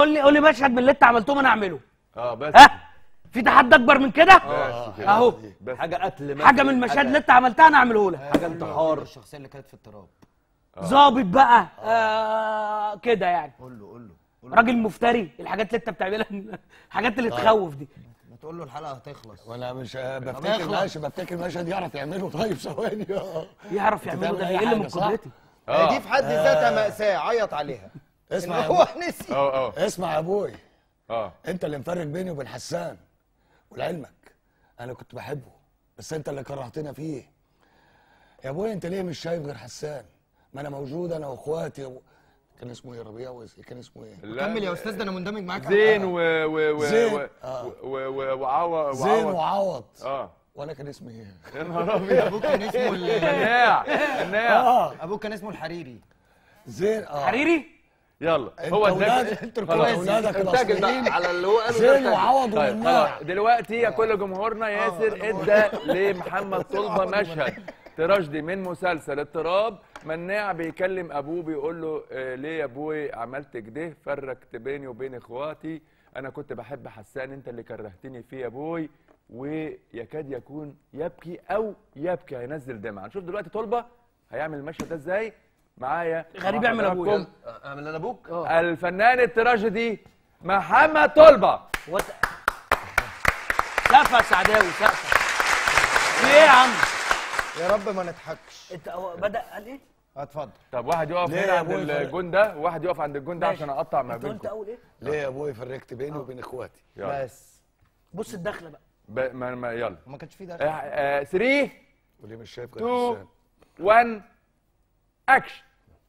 قول لي قول لي مشهد من اللي انت عملتهم انا اعمله اه بس ها في تحدي اكبر من كده بس كده. اهو بس حاجه قتل مثلا حاجه من المشاهد اللي انت عملتها انا اعمله لك حاجه انتحار الشخصيه اللي كانت في التراب ظابط بقى آه كده يعني قول له قول له قول له راجل مفتري الحاجات اللي انت بتعملها الحاجات اللي تخوف دي ما تقول له الحلقه هتخلص وانا مش بفتكر يخلص. ماشي بفتكر مشهد يعرف يعمله طيب ثواني اه يعرف يعمله بتعمل ده أي بيقل من حاجة، صح؟ قدرتي اه دي في حد ذاتها مأساة عيط عليها اسمع إن يا هو أبوي. نسي اه اه اسمع يا ابوي اه انت اللي مفرق بيني وبين حسان ولعلمك انا كنت بحبه بس انت اللي كرهتنا فيه يا ابوي انت ليه مش شايف غير حسان ما انا موجود انا واخواتي و... كان اسمه ايه ربيع وز- كان اسمه ايه لا، كمل يا استاذ ده انا مندمج معاك زين و و و زين. و- آه. و- و- وعوض زين وعوض. وعوض اه وانا كان اسمي ايه يا نهار ابيض ابوك كان اسمه ال- مناع مناع اه ابوك كان اسمه الحريري زين اه حريري يلا انت هو اولاد اداك انت خلاص. اولادك انتاجل الاصليين بقى على اللي هو قاله ده زين انتاجل. وعوض طيب ومناع خلاص دلوقتي يا كل جمهورنا ياسر ادى لمحمد طلبه مشهد تراجيدي من مسلسل اضطراب مناع بيكلم ابوه بيقول له آه، ليه يا ابوي عملت كده فرقت بيني وبين اخواتي انا كنت بحب حسان انت اللي كرهتني فيه يا ابوي ويكاد يكون يبكي او يبكي هينزل دمعه نشوف دلوقتي طلبه هيعمل المشهد ده ازاي معايا غريب مع يعمل أبويا. حضراتكم اعمل انا ابوك الفنان التراجيدي محمد طلبه وت... سقفه يا سعداوي سقفه في ايه يا عم يا رب ما نضحكش انت هو بدا قال ايه اتفضل طب واحد يقف ليه هنا يا عند أبوي فرق؟ الجون ده وواحد يقف عند الجون ده ماشي. عشان اقطع ما انت قلت بينكم اول ايه ليه يا ابوي فرقت بيني وبين اخواتي يلا بس بص الدخله بقى ب... ما... ما... يلا ما كانش فيه 3 وليه مش شايف غير تو حسان 1 اكشن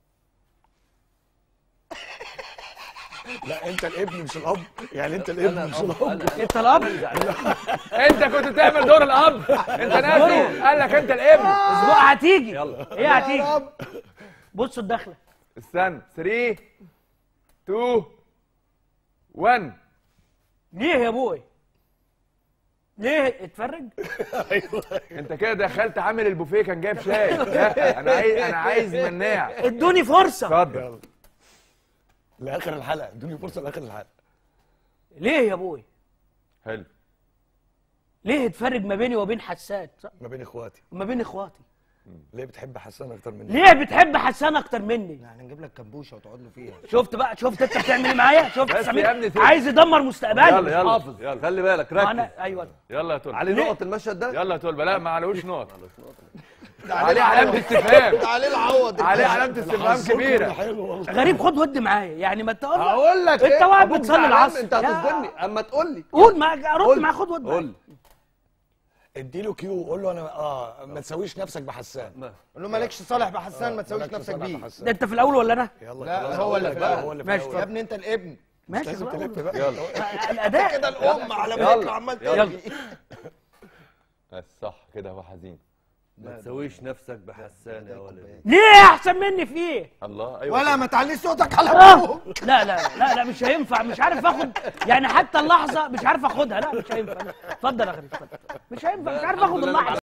لا انت الابن مش الاب يعني انت الابن مش الاب انت الاب انت كنت تعمل دور الاب انت ناسي قال لك انت الابن اسبوع هتيجي يلا ايه هتيجي بصوا الدخله استنى 3 2 1 ليه يا ابوي ليه اتفرج انت كده دخلت عامل البوفيه كان جايب شاي لا انا عايز انا عايز مناع ادوني فرصه اتفضل لاخر الحلقه ادوني فرصه لاخر الحلقه ليه يا ابوي حلو ليه اتفرج ما بيني وبين حسان صح؟ ما بين اخواتي وما بين اخواتي ليه بتحب حسان اكتر مني ليه بتحب حسان اكتر مني يعني نجيب لك كمبوشه وتقعد له فيها شفت بقى شفت انت بتعمل ايه معايا شفت بس سمير يا ابني سيب. عايز يدمر مستقبلي يلا يلا حافظ يلا خلي بالك ما ركز انا ايوه يلا يا طلبه علي نقط المشهد ده يلا يا طلبه لا ما عليهوش نقط ده عليه علامه استفهام ده عليه العوض عليه علامه استفهام كبيره حلو والله غريب خد ود معايا يعني ما تقول هقول لك انت إيه؟ واحد أبوك بتصلي زعلان، العصر انت يا- هتصدمني اما تقول لي قول ما رد قول. معاه خد ود قول معايا. اديله كيو وقول له انا اه ما تسويش نفسك بحسان قول له مالكش صالح بحسان ما تسويش مالكش نفسك صالح بيه بحسان. ده انت في الاول ولا انا يلا لا، خلاص، هو هقول اللي لك في بقى، الأول. هو اللي في ماشي، الأول. يا ابني انت الابن ماشي لازم بقى. تلف بقى يلا الاداء كده الام على ما يلا. يطلع عمال يلا. تجري بس صح كده هو حزين ما تسويش نفسك بحسان يا ولد ليه احسن مني في ايه الله ايوه ولا ما تعليش صوتك على آه. ابوك لا لا لا لا مش هينفع مش عارف اخد يعني حتى اللحظه مش عارف اخدها لا مش هينفع اتفضل يا غريب اتفضل مش هينفع مش عارف اخد اللحظه